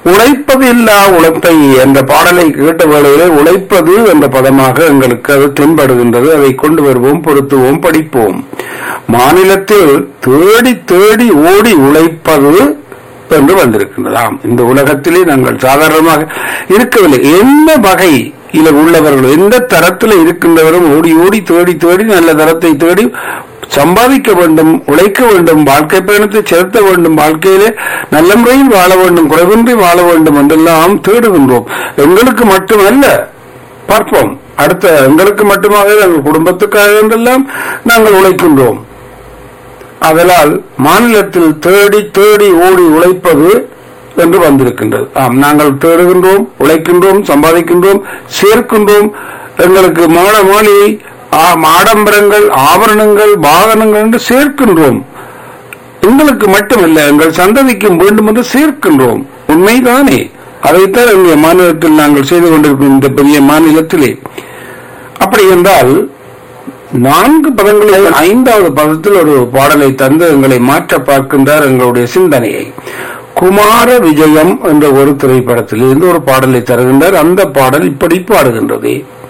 உழைப்பது இல்லா உழைப்பை என்ற பாடலை கேட்ட வேளையிலே உழைப்பது என்ற பதமாக எங்களுக்கு அது தென்படுகின்றது அதை கொண்டு வருவோம் பொருத்துவோம் படிப்போம் மாநிலத்தில் தேடி தேடி ஓடி உழைப்பது என்று வந்திருக்கின்றதாம் இந்த உலகத்திலே நாங்கள் சாதாரணமாக இருக்கவில்லை என்ன வகை இல உள்ளவர்கள் எந்த தரத்தில் இருக்கின்றவரும் ஓடி ஓடி தேடி தேடி நல்ல தரத்தை தேடி சம்பாதிக்க வேண்டும் உழைக்க வேண்டும் வாழ்க்கை பயணத்தை செலுத்த வேண்டும் வாழ்க்கையிலே நல்ல முறையில் வாழ வேண்டும் குறைவின்றி வாழ வேண்டும் என்றெல்லாம் தேடுகின்றோம் எங்களுக்கு மட்டுமல்ல பார்ப்போம் அடுத்த எங்களுக்கு மட்டுமாக எங்கள் குடும்பத்துக்காக என்றெல்லாம் நாங்கள் உழைக்கின்றோம் அதனால் மாநிலத்தில் தேடி தேடி ஓடி உழைப்பது என்று வந்திருக்கின்றது ஆம் நாங்கள் தேடுகின்றோம் உழைக்கின்றோம் சம்பாதிக்கின்றோம் சேர்க்கின்றோம் எங்களுக்கு மாட மாளிகை ஆம், ஆடம்பரங்கள் ஆபரணங்கள் வாகனங்கள் என்று சேர்க்கின்றோம் எங்களுக்கு மட்டுமல்ல எங்கள் சந்ததிக்கும் வேண்டும் என்று சேர்க்கின்றோம் உண்மைதானே அதைத்தான் எங்கள் மாநிலத்தில் நாங்கள் செய்து கொண்டிருக்கும் இந்த பெரிய மாநிலத்திலே அப்படி என்றால் நான்கு பதங்களில் ஐந்தாவது பதத்தில் ஒரு பாடலை தந்து எங்களை மாற்ற பார்க்கின்றார் எங்களுடைய சிந்தனையை குமார விஜயம் என்ற ஒரு திரைப்படத்தில் இருந்து ஒரு பாடலை தருகின்றார் அந்த பாடல் இப்படி பாடுகின்றது